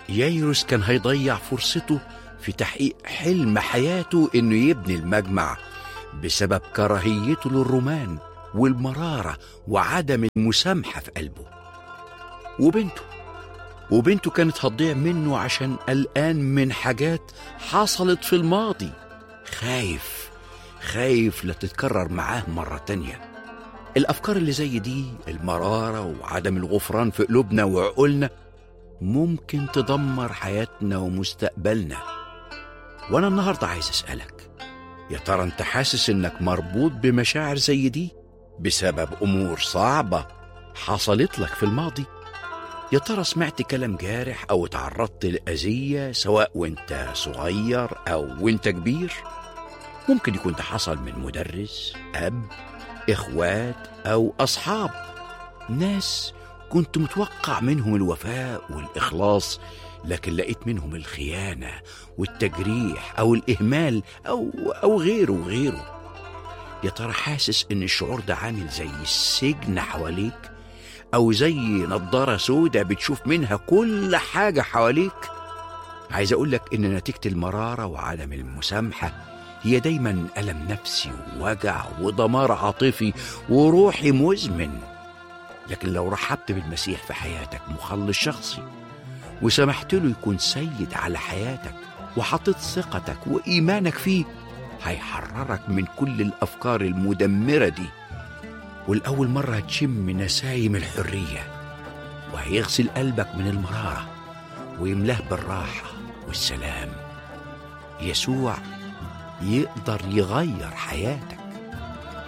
يايروس كان هيضيع فرصته في تحقيق حلم حياته إنه يبني المجمع بسبب كراهيته للرومان والمرارة وعدم المسامحة في قلبه وبنته وبنته كانت هتضيع منه عشان قلقان من حاجات حصلت في الماضي خايف خايف لا تتكرر معاه مرة تانية الأفكار اللي زي دي المرارة وعدم الغفران في قلوبنا وعقولنا ممكن تدمر حياتنا ومستقبلنا وأنا النهاردة عايز أسألك يا ترى أنت حاسس إنك مربوط بمشاعر زي دي بسبب أمور صعبة حصلت لك في الماضي يا ترى سمعت كلام جارح أو تعرضت لأذية سواء وانت صغير أو وانت كبير ممكن يكون ده حصل من مدرس أب إخوات أو أصحاب ناس كنت متوقع منهم الوفاء والإخلاص لكن لقيت منهم الخيانة والتجريح أو الإهمال أو أو غيره وغيره يا ترى حاسس إن الشعور ده عامل زي السجن حواليك أو زي نضارة سودة بتشوف منها كل حاجة حواليك عايز أقولك إن نتيجة المرارة وعدم المسامحة هي دايما ألم نفسي ووجع ودمار عاطفي وروحي مزمن لكن لو رحبت بالمسيح في حياتك مخلص شخصي وسمحت له يكون سيد على حياتك وحطيت ثقتك وإيمانك فيه هيحررك من كل الأفكار المدمرة دي والأول مرة هتشم نسايم الحرية وهيغسل قلبك من المرارة ويملاه بالراحة والسلام يسوع يقدر يغير حياتك